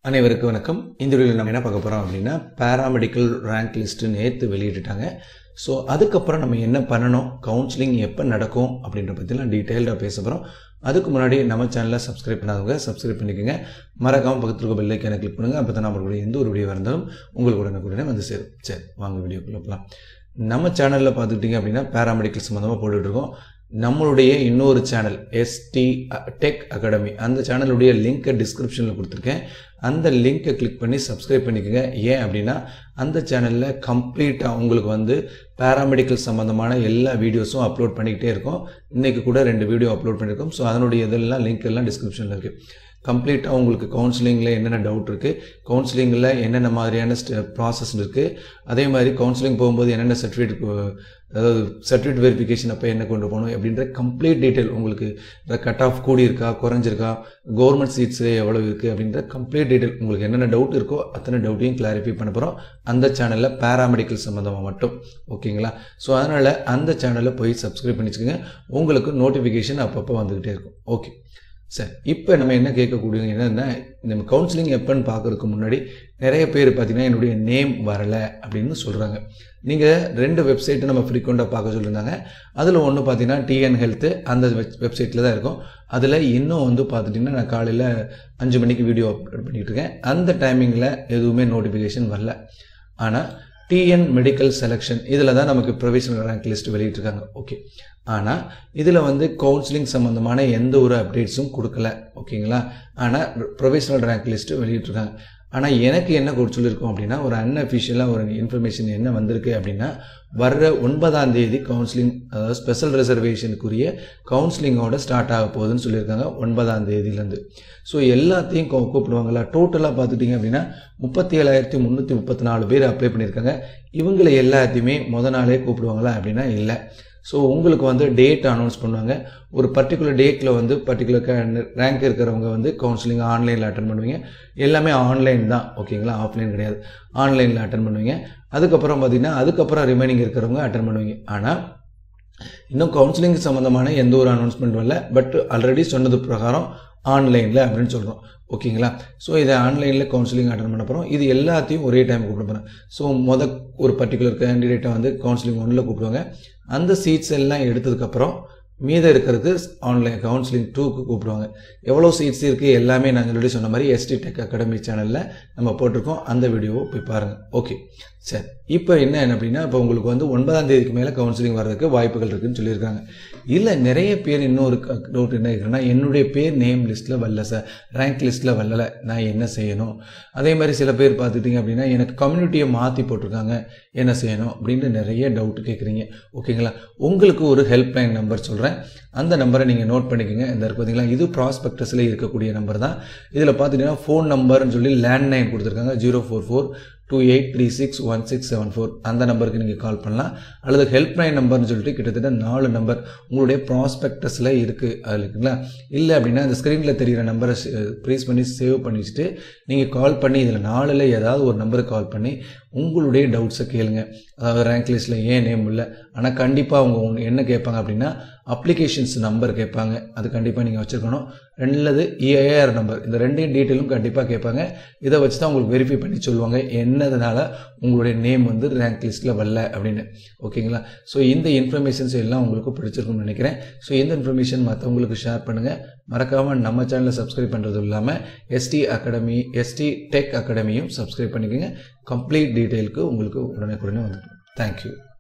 அனைவருக்கும் வணக்கம் இந்த வீடியோவில் நம்ம என்ன பார்க்க போகிறோம் அப்படின்னா பேராமெடிக்கல் ரேங்க் லிஸ்ட்டு நேற்று வெளியிட்டுட்டாங்க ஸோ அதுக்கப்புறம் நம்ம என்ன பண்ணணும் கவுன்சிலிங் எப்போ நடக்கும் அப்படின்ற பற்றிலாம் டீட்டெயில்டாக பேச போகிறோம் அதுக்கு முன்னாடி நம்ம சேனலை சப்ஸ்கிரைப் பண்ணாதவங்க சப்ஸ்கிரைப் பண்ணிக்கோங்க மறக்காமல் பக்கத்தில் இருக்க பெல்லைக்கான கிளிக் பண்ணுங்கள் அப்போ தான் நம்மளுடைய எந்த ஒரு வீடியோ இருந்தாலும் உங்களுக்கு உடனே உடனே வந்து சேரும் சரி வாங்க வீடியோக்குள்ளே போகலாம் நம்ம சேனலில் பார்த்துக்கிட்டிங்க அப்படின்னா பேராமெடிக்கல் சம்மந்தமாக போட்டுட்ருக்கோம் நம்மளுடைய இன்னொரு சேனல் எஸ்டி டெக் அகாடமி அந்த சேனலுடைய லிங்க்கை டிஸ்கிரிப்ஷனில் கொடுத்துருக்கேன் அந்த லிங்க்கை கிளிக் பண்ணி சப்ஸ்கிரைப் பண்ணிக்கோங்க ஏன் அப்படின்னா அந்த சேனலில் கம்ப்ளீட்டாக உங்களுக்கு வந்து பேராமெடிக்கல் சம்மந்தமான எல்லா வீடியோஸும் அப்லோட் பண்ணிக்கிட்டே இருக்கோம் இன்றைக்கி கூட ரெண்டு வீடியோ அப்லோட் பண்ணியிருக்கோம் ஸோ அதனுடைய இதெல்லாம் லிங்க் எல்லாம் டிஸ்கிரிப்ஷனில் இருக்குது கம்ப்ளீட்டாக உங்களுக்கு கவுன்சிலிங்கில் என்னென்ன டவுட் இருக்குது கவுன்சிலிங்கில் என்னென்ன மாதிரியான ஸ்டெ ப்ராசஸ் இருக்குது அதே மாதிரி கவுன்சிலிங் போகும்போது என்னென்ன சர்டிஃபிகேட் அதாவது சர்டிஃபிகேட் வெரிஃபிகேஷன் அப்போ என்ன கொண்டு போகணும் அப்படின்ற கம்ப்ளீட் டீட்டெயில் உங்களுக்கு கட் ஆஃப் கூடி இருக்கா குறைஞ்சிருக்கா கவர்மெண்ட் சீட்ஸ் எவ்வளோ இருக்குது அப்படின்ற கம்ப்ளீட் டீட்டெயில் உங்களுக்கு என்னென்ன டவுட் இருக்கோ அத்தனை டவுட்டையும் கிளாரிஃபை பண்ண போகிறோம் அந்த சேனலில் பேராமெடிக்கல் சம்மந்தமாக மட்டும் ஓகேங்களா ஸோ அதனால் அந்த சேனலில் போய் சப்ஸ்கிரைப் பண்ணி வச்சுக்கோங்க உங்களுக்கு நோட்டிஃபிகேஷன் அப்பப்போ வந்துக்கிட்டே இருக்கும் ஓகே சரி இப்போ நம்ம என்ன கேட்கக்கூடிய என்னென்னா நம்ம கவுன்சிலிங் எப்போன்னு பார்க்குறதுக்கு முன்னாடி நிறைய பேர் பார்த்திங்கன்னா என்னுடைய நேம் வரலை அப்படின்னு சொல்கிறாங்க நீங்கள் ரெண்டு வெப்சைட்டை நம்ம ஃப்ரீக்வெண்ட்டாக பார்க்க சொல்லியிருந்தாங்க அதில் ஒன்று பார்த்தீங்கன்னா டிஎன் ஹெல்த்து அந்த வெப் வெப்சைட்டில் தான் இருக்கும் அதில் இன்னும் வந்து பார்த்துட்டிங்கன்னா நான் காலையில் அஞ்சு மணிக்கு வீடியோ அப்லோட் பண்ணிகிட்டு இருக்கேன் அந்த டைமிங்கில் எதுவுமே நோட்டிஃபிகேஷன் வரல ஆனால் டிஎன் மெடிக்கல் செலெக்ஷன் இதில் தான் நமக்கு ப்ரொவிஷனல் ரேங்க் லிஸ்ட் வெளியிட்டிருக்காங்க ஓகே ஆனால் இதில் வந்து கவுன்சிலிங் சம்மந்தமான எந்த ஒரு அப்டேட்ஸும் கொடுக்கல ஓகேங்களா ஆனால் ப்ரொவிஷனல் ரேங்க் லிஸ்ட்டு வெளியிட்டிருக்காங்க ஆனால் எனக்கு என்ன கொடுத்து சொல்லியிருக்கோம் அப்படின்னா ஒரு அன்அஃபிஷியலாக ஒரு இன்ஃபர்மேஷன் என்ன வந்திருக்கு அப்படின்னா வர்ற ஒன்பதாம் தேதி கவுன்சிலிங் அதாவது ஸ்பெஷல் ரிசர்வேஷனுக்குரிய கவுன்சிலிங்கோட ஸ்டார்ட் ஆக போகுதுன்னு சொல்லியிருக்காங்க ஒன்பதாம் தேதியிலேருந்து ஸோ எல்லாத்தையும் கூப்பிடுவாங்களா டோட்டலாக பார்த்துட்டிங்க அப்படின்னா முப்பத்தி ஏழாயிரத்தி முந்நூற்றி முப்பத்தி நாலு பேர் அப்ளை பண்ணியிருக்காங்க இவங்களை எல்லாத்தையுமே முத நாளே கூப்பிடுவாங்களா அப்படின்னா இல்லை ஸோ உங்களுக்கு வந்து டேட் அனௌன்ஸ் பண்ணுவாங்க ஒரு பர்டிகுலர் டேட்டில் வந்து பர்டிகுலர் ரேங்க் இருக்கிறவங்க வந்து கவுன்சிலிங் ஆன்லைனில் அட்டன் பண்ணுவீங்க எல்லாமே ஆன்லைன் தான் ஓகேங்களா ஆஃப்லைன் கிடையாது ஆன்லைனில் அட்டன் பண்ணுவீங்க அதுக்கப்புறம் பார்த்திங்கன்னா அதுக்கப்புறம் ரிமைனிங் இருக்கிறவங்க அட்டன் பண்ணுவீங்க ஆனால் இன்னும் கவுன்சிலிங் சம்மந்தமான எந்த ஒரு அனௌன்ஸ்மெண்ட் வரல பட் ஆல்ரெடி சொன்னது பிரகாரம் ஆன்லைனில் அப்படின்னு சொல்கிறோம் ஓகேங்களா ஸோ இதை ஆன்லைனில் கவுன்சிலிங் அட்டன் பண்ண போகிறோம் இது எல்லாத்தையும் ஒரே டைம் கூப்பிட போகிறேன் ஸோ மொதல் ஒரு பர்டிகுலர் கேண்டிடேட்டை வந்து கவுன்சிலிங் ஒன்றில் கூப்பிடுவாங்க அந்த சீட்ஸ் எல்லாம் எடுத்ததுக்கப்புறம் மீதம் இருக்கிறதுக்கு ஆன்லைன் கவுன்சிலிங் டூக்கு கூப்பிடுவாங்க எவ்வளோ சீட்ஸ் இருக்குது எல்லாமே நாங்கள் ஆல்ரெடி சொன்ன மாதிரி எஸ்டி டெக் அகாடமி சேனலில் நம்ம போட்டிருக்கோம் அந்த வீடியோவை போய் பாருங்கள் ஓகே சரி இப்போ என்ன அப்படின்னா இப்போ உங்களுக்கு வந்து ஒன்பதாம் தேதிக்கு மேலே கவுன்சிலிங் வர்றதுக்கு வாய்ப்புகள் இருக்குதுன்னு சொல்லியிருக்காங்க இல்லை நிறைய பேர் இன்னொரு டவுட் என்ன இருக்குன்னா என்னுடைய பேர் நேம் லிஸ்ட்டில் வரல சார் ரேங்க் லிஸ்ட்டில் வரல நான் என்ன செய்யணும் அதே மாதிரி சில பேர் பார்த்துட்டிங்க அப்படின்னா எனக்கு கம்யூனிட்டியை மாற்றி போட்டிருக்காங்க என்ன செய்யணும் அப்படின்னு நிறைய டவுட் கேட்குறீங்க ஓகேங்களா உங்களுக்கு ஒரு ஹெல்ப்லைன் நம்பர் சொல்கிறேன் அந்த நம்பரை நீங்கள் நோட் பண்ணிக்கோங்க இந்த இருக்கு பார்த்தீங்களா இது ப்ராஸ்பெக்டஸில் இருக்கக்கூடிய நம்பர் தான் இதில் பார்த்தீங்கன்னா ஃபோன் நம்பர்னு சொல்லி லேண்ட்லைன் கொடுத்துருக்காங்க zero four four two eight three six one six seven four அந்த நம்பருக்கு நீங்கள் கால் பண்ணலாம் அல்லது ஹெல்ப்லைன் நம்பர்னு சொல்லிட்டு கிட்டத்தட்ட நாலு நம்பர் உங்களுடைய ப்ராஸ்பெக்டஸில் இருக்குது அது இருக்குங்களா இல்லை அப்படின்னா அந்த ஸ்க்ரீனில் தெரிகிற நம்பரை ப்ரீஸ் பண்ணி சேவ் பண்ணி வச்சுட்டு நீங்கள் கால் பண்ணி இதில் நாலில் ஏதாவது ஒரு நம்பருக்கு கால் பண்ணி உங்களுடைய டவுட்ஸை கேளுங்க அதாவது ரேங்க் லிஸ்ட்டில் ஏன் நேம் இல்லை ஆனால் கண்டிப்பாக அவங்க உங்க என்ன கேட்பாங்க அப்படின்னா அப்ளிகேஷன்ஸ் நம்பர் கேட்பாங்க அது கண்டிப்பாக நீங்கள் வச்சுருக்கணும் ரெண்டுலது ஏஆர் நம்பர் இந்த ரெண்டையும் டீட்டெயிலும் கண்டிப்பாக கேட்பாங்க இதை வச்சு தான் உங்களுக்கு வெரிஃபை பண்ணி சொல்லுவாங்க என்னதுனால உங்களுடைய நேம் வந்து ரேங்க் லிஸ்ட்டில் வரல அப்படின்னு ஓகேங்களா ஸோ இந்த இன்ஃபர்மேஷன்ஸ் எல்லாம் உங்களுக்கு பிடிச்சிருக்கும்னு நினைக்கிறேன் ஸோ இந்த இன்ஃபர்மேஷன் மற்றவங்களுக்கு ஷேர் பண்ணுங்கள் மறக்காமல் நம்ம சேனலை சப்ஸ்கிரைப் பண்ணுறது இல்லாமல் எஸ்டி அகாடமி எஸ்டி டெக் அகாடமியும் சப்ஸ்கிரைப் பண்ணிக்கோங்க கம்ப்ளீட் டீட்டெயிலுக்கு உங்களுக்கு உடனே உடனே வந்துடும் தேங்க்யூ